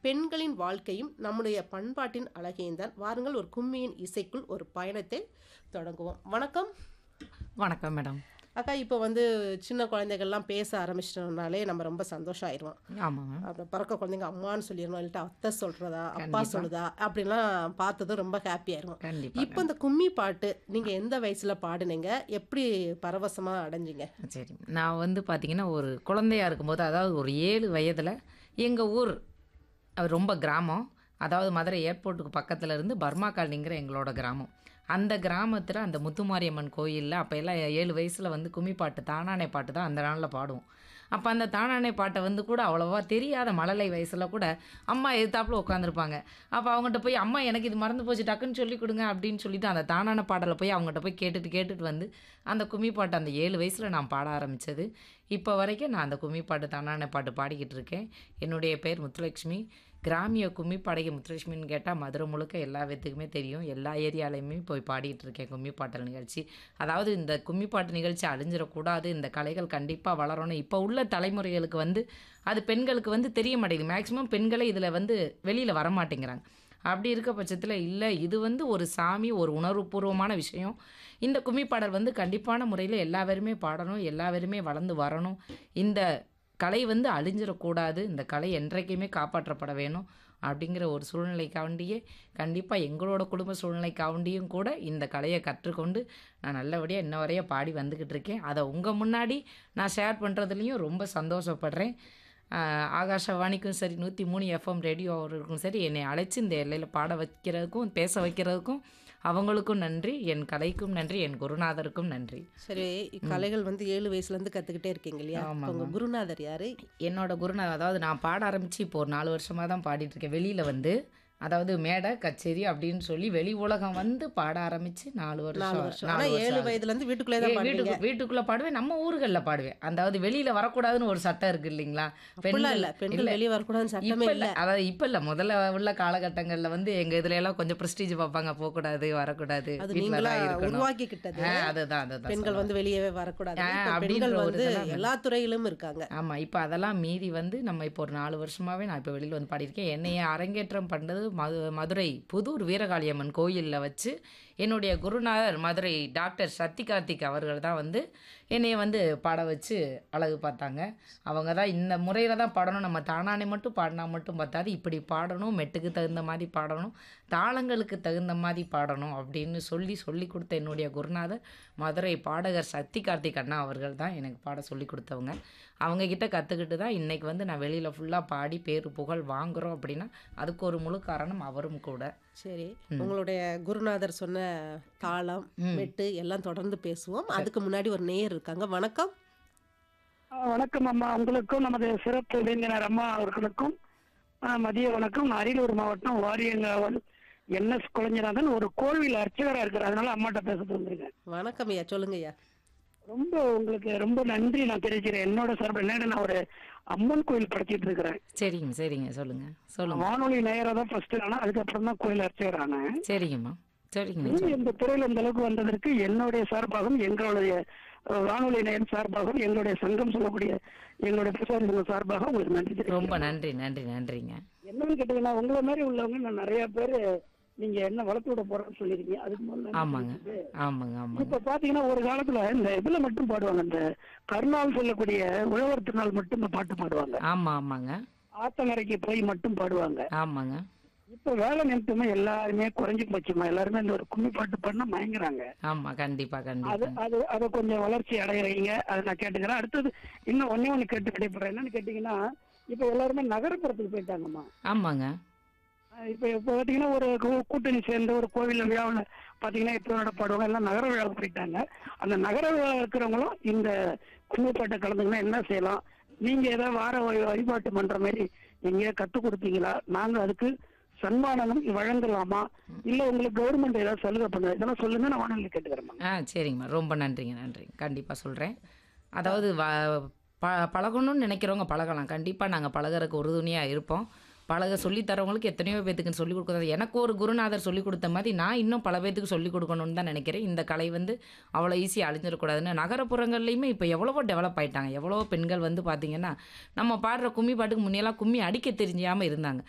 பெண்களின் வாழ்க்கையும் நம்முடைய பண்பாட்டின் அழகையும் தான் வாருங்கள் ஒரு கும்மியின் இசைக்குள் ஒரு பயணத்தை தொடங்குவோம் வணக்கம் வணக்கம் மேடம் அக்கா இப்போ வந்து சின்ன குழந்தைகள்லாம் பேச ஆரம்பிச்சிட்டோம்னாலே நம்ம ரொம்ப சந்தோஷம் ஆயிடுவோம் ஆமாங்க அப்புறம் பிறக்க குழந்தைங்க அம்மான்னு சொல்லிடணும் இல்லாட்டா அத்தை சொல்றதா அப்பா கண்டிப்பா. சொல்லுதா அப்படின்லாம் பார்த்ததும் ரொம்ப ஹாப்பி ஆயிரும் கண்டிப்பா இப்போ இந்த கும்மி பாட்டு நீங்க எந்த வயசுல பாடுனீங்க எப்படி பரவசமா அடைஞ்சீங்க சரி நான் வந்து பார்த்தீங்கன்னா ஒரு குழந்தையா இருக்கும்போது அதாவது ஒரு ஏழு வயதில் எங்கள் ஊர் அது ரொம்ப கிராமம் அதாவது மதுரை ஏர்போர்ட்டுக்கு பக்கத்தில் இருந்து பர்மா காலனிங்கிற எங்களோட கிராமம் அந்த கிராமத்தில் அந்த முத்துமாரியம்மன் கோயிலில் அப்போ எல்லாம் ஏழு வயசில் வந்து கும்மி பாட்டு தானானே பாட்டு தான் அந்த நாளில் பாடுவோம் அப்போ அந்த தானானே பாட்டை வந்து கூட அவ்வளோவா தெரியாத மழலை வயசில் கூட அம்மா எதிர்த்தாப்புல உட்காந்துருப்பாங்க அப்போ அவங்ககிட்ட போய் அம்மா எனக்கு இது மறந்து போச்சு டக்குன்னு சொல்லி கொடுங்க அப்படின்னு சொல்லிட்டு அந்த தானான பாடலை போய் அவங்ககிட்ட போய் கேட்டுட்டு கேட்டுட்டு வந்து அந்த கும்மி பாட்டு அந்த ஏழு வயசில் நான் பாட ஆரம்பித்தது இப்போ வரைக்கும் நான் அந்த கும்மி பாட்டு தானான பாட்டு பாடிக்கிட்டு இருக்கேன் என்னுடைய பேர் முத்துலட்சுமி கிராமிய கும்மி பாடகி முத்துலட்சுமின்னு கேட்டால் மதுரை முழுக்க எல்லா பேத்துக்குமே தெரியும் எல்லா ஏரியாலையுமே போய் பாடிட்டு இருக்கேன் கும்மி பாட்டல் நிகழ்ச்சி அதாவது இந்த கும்மி பாட்டு நிகழ்ச்சி அழிஞ்சிடக்கூடாது இந்த கலைகள் கண்டிப்பாக வளரணும் இப்போ உள்ள தலைமுறைகளுக்கு வந்து அது பெண்களுக்கு வந்து தெரிய மாட்டேங்குது மேக்ஸிமம் பெண்களே இதில் வந்து வெளியில் வர மாட்டேங்கிறாங்க அப்படி இருக்க பட்சத்தில் இல்லை இது வந்து ஒரு சாமி ஒரு உணர்வுபூர்வமான விஷயம் இந்த கும்மி பாடல் வந்து கண்டிப்பான முறையில் எல்லா பேருமே பாடணும் எல்லா பேருமே வளர்ந்து வரணும் இந்த கலை வந்து அழிஞ்சிடக்கூடாது இந்த கலை என்றைக்குமே காப்பாற்றப்பட வேணும் அப்படிங்கிற ஒரு சூழ்நிலைக்காண்டியே கண்டிப்பாக எங்களோட குடும்ப சூழ்நிலைக்காண்டியும் கூட இந்த கலையை கற்றுக்கொண்டு நான் நல்லபடியாக இன்ன வரைய பாடி வந்துக்கிட்டு இருக்கேன் அதை உங்கள் முன்னாடி நான் ஷேர் பண்ணுறதுலையும் ரொம்ப சந்தோஷப்படுறேன் ஆஹ் ஆகாஷவாணிக்கும் சரி நூற்றி மூணு எஃப்எம் ரேடியோ அவர்களுக்கும் சரி என்னை அழைச்சி இந்த எல்லையில் பாட வைக்கிறதுக்கும் பேச வைக்கிறதுக்கும் அவங்களுக்கும் நன்றி என் கலைக்கும் நன்றி என் குருநாதருக்கும் நன்றி சரி கலைகள் வந்து ஏழு வயசுல இருந்து கத்துக்கிட்டே இருக்கீங்க இல்லையா ஆமாங்க. உங்க குருநாதர் யாரு என்னோட குருநாதர் அதாவது நான் பாட ஆரம்பித்து இப்போ ஒரு நாலு வருஷமாக தான் பாடிட்டு இருக்கேன் வெளியில் வந்து அதாவது மேடை கச்சேரி அப்படின்னு சொல்லி வெளி உலகம் வந்து பாட ஆரம்பித்து நாலு வருஷம் நாலு வருஷம் நாலு ஆனா வருஷம் ஏழு ஆகுது. வயதுல இருந்து வீட்டுக்குள்ளே தான் ஏய், பாடுவீங்க வீட்டுக்கு வீட்டுக்குள்ள பாடுவேன் நம்ம ஊர்களில் பாடுவேன் அதாவது வெளியில வரக்கூடாதுன்னு ஒரு சட்டம் இருக்கு இல்லைங்களா அப்படிலாம் இல்ல பெண்கள் வெளியே வரக்கூடாதுன்னு சட்டமே இப்ப இல்ல இல்ல அதாவது இப்ப இல்ல முதல்ல உள்ள காலகட்டங்கள்ல வந்து எங்க இதுல எல்லாம் கொஞ்சம் பிரஸ்டீஜ் பார்ப்பாங்க போக கூடாது வரக்கூடாது அது வீட்டுல நீங்களா தான் இருக்கணும் உருவாக்கிக்கிட்டது ஆ, அதுதான் அதுதான் பெண்கள் சொல்ல வந்து வெளியவே வரக்கூடாது ஆ, இப்ப அப்படின்ற பெண்கள் ஒரு வந்து இதெல்லாம் எல்லா துறையிலும் இருக்காங்க ஆமா இப்போ அதெல்லாம் மீறி வந்து நம்ம இப்போ ஒரு நாலு வருஷமாவே நான் இப்போ வெளியில் வந்து பாடியிருக்கேன் என்னைய அரங்கேற்றம் பண்ணது மது மதுரை புதூர் வீரகாளியம்மன் கோயிலில் வச்சு என்னுடைய குருநாதர் மதுரை டாக்டர் சத்தி கார்த்திக் அவர்கள் தான் வந்து என்னைய வந்து பாட வச்சு அழகு பார்த்தாங்க அவங்க தான் இந்த முறையில் தான் பாடணும் நம்ம தானானே மட்டும் பாடினா மட்டும் பார்த்தாது இப்படி பாடணும் மெட்டுக்கு தகுந்த மாதிரி பாடணும் தாளங்களுக்கு தகுந்த மாதிரி பாடணும் அப்படின்னு சொல்லி சொல்லி கொடுத்த என்னுடைய குருநாதர் மதுரை பாடகர் சக்தி கார்த்திக் அண்ணா அவர்கள் தான் எனக்கு பாட சொல்லி கொடுத்தவங்க அவங்க கிட்ட கற்றுக்கிட்டு தான் இன்னைக்கு வந்து நான் வெளியில் ஃபுல்லாக பாடி பேரு புகழ் வாங்குறோம் அப்படின்னா அதுக்கு ஒரு முழு காரணம் அவரும் கூட சரி உங்களுடைய குருநாதர் சொன்ன தாளம் மெட்டு எல்லாம் தொடர்ந்து பேசுவோம் அதுக்கு முன்னாடி ஒரு நேயர் இருக்காங்க வணக்கம் ஆ, வணக்கம் அம்மா உங்களுக்கும் நமது சிறப்பு விருந்தினர் அம்மா அவர்களுக்கும் ஆ, மதிய வணக்கம் நான் அரியலூர் மாவட்டம் வாரியங்காவல் என்எஸ் குழஞ்சநாதன் ஒரு கோவில் அர்ச்சகரா இருக்கிற அதனால அம்மாட்ட பேசிட்டு வந்திருக்கேன் வணக்கம் ஐயா சொல்லுங்க ஐயா ரொம்ப உங்களுக்கு ரொம்ப நன்றி நான் தெரிவிக்கிறேன் என்னோட சார்பில் என்னன்னு நான் ஒரு அம்மன் கோயில் படிச்சிட்டு இருக்கிறேன் சரிங்க சரிங்க சொல்லுங்க சொல்லுங்க வானொலி நேயரா தான் ஃபர்ஸ்ட் ஆனா அதுக்கப்புறம் தான் கோயில் அர்ச்சகர் ஆனேன் சரிங்கம்மா சரிங்க இன்னும் இந்த துறையில இந்த அளவுக்கு வந்ததற்கு என்னுடைய சார்பாகவும் எங்களுடைய அஹ், வானொலி நேயர் சார்பாகவும் எங்களுடைய சங்கம் சொல்லக்கூடிய எங்களுடைய பிரசார சங்கம் சார்பாக உங்களுக்கு நன்றி தெரிவிக்கிறேன். ரொம்ப நன்றி நன்றி நன்றிங்க என்னன்னு கேட்டீங்கன்னா உங்களை மாதிரி உள்ளவங்க நான் நிறைய பேர் நீங்க என்ன வளர்த்து விட போறேன்னு சொல்லிருக்கீங்க அதுக்கு முதல்ல ஆமாங்க ஆமாங்க ஆமாங்க இப்ப பாத்தீங்கன்னா ஒரு காலத்துல இந்த இதுல மட்டும் பாடுவாங்க இந்த கருநாள் சொல்லக்கூடிய உழவர் திருநாள் மட்டும் இந்த பாட்டு பாடுவாங்க ஆமாம் ஆமாங்க ஆத்தங்கரைக்கு போய் மட்டும் பாடுவாங்க ஆமாங்க இப்ப வேலை நிமித்தமா எல்லாருமே குறைஞ்சு போச்சுமா எல்லாருமே இந்த ஒரு கும்மி பாட்டு பண்ண மயங்குறாங்க ஆமாம் கண்டிப்பாக அது கண்டிப்பாக அது அதை கொஞ்சம் வளர்ச்சி அடையிறீங்க அதை நான் கேட்டுக்கிறேன் அடுத்தது இன்னும் ஒன்னே ஒண்ணு கேட்டு கிடைப்படுறேன் என்னன்னு கேட்டீங்கன்னா இப்ப எல்லாருமே நகரப்புறத்துக்கு போயிட்டாங்கம்மா ஆமாங்க அஹ் இப்ப இப்ப பாத்தீங்கன்னா ஒரு கூ- கூட்டணி சேர்ந்த ஒரு கோவில் விழாவில் பாத்தீங்கன்னா இப்போ நடப்பாடுவாங்க எல்லாம் நகர விழாவுக்கு போயிட்டாங்க அந்த நகர விழா இருக்கிறவங்களும் இந்த கும்மிப்பாட்டை கலந்துங்கன்னா என்ன செய்யலாம் நீங்க ஏதாவது வார வழி- வழிபாட்டு பண்ற மாதிரி எங்கேயா கத்து கொடுத்தீங்களா நாங்க அதுக்கு சன்மானம் வழங்கலாமா இல்ல உங்களுக்கு கவர்மெண்ட் ஏதாவது சலுகை பண்ணுது இதெல்லாம் சொல்லுங்க நான் வானொலி கேட்டுக்கிறேன் ஆ சரிங்கம்மா ரொம்ப நன்றிங்க நன்றிங்க கண்டிப்பாக சொல்கிறேன் அதாவது வ ப பழகணும்னு நினைக்கிறவங்க பழகலாம் கண்டிப்பாக நாங்கள் பழகுறதுக்கு உறுதுணையாக இருப்போம் பழக சொல்லித் தரவங்களுக்கு எத்தனையோ பேத்துக்கு சொல்லிக் கொடுக்குறது எனக்கு ஒரு குருநாதர் சொல்லிக் கொடுத்த மாதிரி நான் இன்னும் பல பேத்துக்கு சொல்லிக் கொடுக்கணும்னு தான் நினைக்கிறேன் இந்த கலை வந்து அவ்வளோ ஈஸியாக அழிஞ்சிடக்கூடாதுன்னு நகரப்புறங்கள்லையுமே இப்போ எவ்வளவோ டெவலப் ஆயிட்டாங்க எவ்வளவோ பெண்கள் வந்து பார்த்திங்கன்னா நம்ம பாடுற கும்மி பாட்டுக்கு முன்னையெல்லாம் கும்மி அடிக்க தெரிஞ்சாமல் இருந்தாங்க